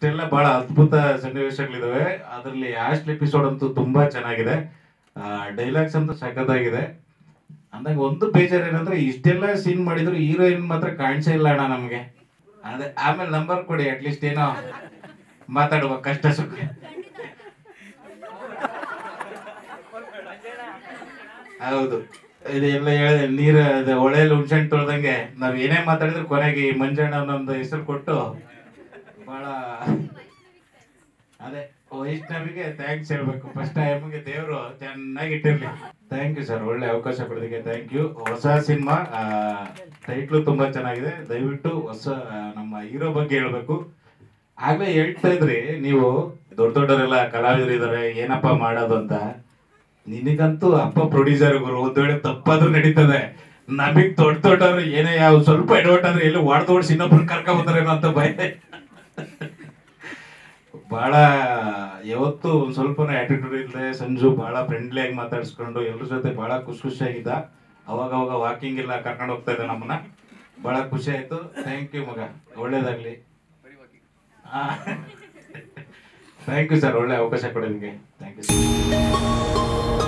ಇಷ್ಟೆಲ್ಲ ಬಹಳ ಅದ್ಭುತ ಸನ್ನಿವೇಶಗಳಿದಾವೆ ಅದರಲ್ಲಿ ಲಾಸ್ಟ್ ಎಪಿಸೋಡ್ ಅಂತೂ ತುಂಬಾ ಚೆನ್ನಾಗಿದೆ ಡೈಲಾಗ್ಸ್ ಅಂತೂ ಸಖತ್ತಾಗಿದೆ ಅಂದಾಗ ಒಂದು ಬೇಜಾರು ಏನಂದ್ರೆ ಇಷ್ಟೆಲ್ಲ ಸೀನ್ ಮಾಡಿದ್ರು ಹೀರೋಯಿನ್ ಮಾತ್ರ ಕಾಣಿಸೇ ಇಲ್ಲ ಅಣ್ಣ ನಮಗೆ ಅದೇ ಆಮೇಲೆ ನಂಬರ್ ಕೊಡಿ ಅಟ್ಲೀಸ್ಟ್ ಏನೋ ಮಾತಾಡುವ ಕಷ್ಟ ಸುಖ ಹೌದು ಇದೆಲ್ಲ ಹೇಳಿದೆ ನೀರು ಅದು ಹೊಳೆಯಲ್ಲಿ ಹುಣ್ಸೆಹಣ್ಣು ತೊಳ್ದಂಗೆ ನಾವ್ ಏನೇ ಮಾತಾಡಿದ್ರು ಕೊನೆಗೆ ಈ ಮಂಜಣ್ಣ ಅನ್ನೊಂದು ಹೆಸರು ಕೊಟ್ಟು ಬಹಳ ಅದೇ ವೈಷ್ಣವಿಗೆ ಥ್ಯಾಂಕ್ಸ್ ಹೇಳ್ಬೇಕು ಫಸ್ಟ್ ಟೈಮ್ಗೆ ದೇವರು ಚೆನ್ನಾಗಿ ಇಟ್ಟಿರ್ಲಿ ಥ್ಯಾಂಕ್ ಯು ಸರ್ ಒಳ್ಳೆ ಅವಕಾಶ ಕೊಡೋದಕ್ಕೆ ಥ್ಯಾಂಕ್ ಯು ಹೊಸ ಸಿನಿಮಾ ಟೈಟ್ಲು ತುಂಬಾ ಚೆನ್ನಾಗಿದೆ ದಯವಿಟ್ಟು ಹೊಸ ಆ, ನಮ್ಮ ಹೀರೋ ಬಗ್ಗೆ ಹೇಳ್ಬೇಕು ಆಗ್ಲೇ ಹೇಳ್ತಾ ಇದ್ರಿ ನೀವು ದೊಡ್ಡ ದೊಡ್ಡವರೆಲ್ಲ ಕಲಾವಿದರು ಇದಾರೆ ಏನಪ್ಪ ಮಾಡೋದು ಅಂತ ನಿನಗಂತೂ ಅಪ್ಪ ಪ್ರೊಡ್ಯೂಸರ್ ಗುರು ಒಂದ್ ವೇಳೆ ತಪ್ಪಾದ್ರೂ ನಡೀತದೆ ನಮಗ್ ದೊಡ್ಡ ದೊಡ್ಡವರು ಏನೇ ಯಾವ ಸ್ವಲ್ಪ ಎಡವಟ್ ಆದ್ರೆ ಎಲ್ಲಿ ಹೊಡೆದು ಓಡಿಸಿ ಇನ್ನೊಬ್ರು ಕರ್ಕೊಂಡ್ ಬಂದಾರೇನೋ ಅಂತ ಭಯ ಬಹಳ ಯಾವತ್ತು ಒಂದ್ ಸ್ವಲ್ಪ ಆಟಿಟ್ಯೂಡ್ ಇಲ್ಲದೆ ಸಂಜು ಬಹಳ ಫ್ರೆಂಡ್ಲಿ ಆಗಿ ಮಾತಾಡ್ಸ್ಕೊಂಡು ಎಲ್ರ ಜೊತೆ ಬಹಳ ಖುಷಿ ಖುಷಿಯಾಗಿದ್ದ ಅವಾಗ ಅವಾಗ ವಾಕಿಂಗ್ ಎಲ್ಲ ಕರ್ಕೊಂಡು ಹೋಗ್ತಾ ಇದ್ದ ನಮ್ಮನ್ನ ಬಹಳ ಖುಷಿ ಆಯ್ತು ಥ್ಯಾಂಕ್ ಯು ಮಗ ಒಳ್ಳೇದಾಗ್ಲಿ ಥ್ಯಾಂಕ್ ಯು ಸರ್ ಒಳ್ಳೆ ಅವಕಾಶ ಕೊಡೋದಕ್ಕೆ ಥ್ಯಾಂಕ್ ಯು ಸರ್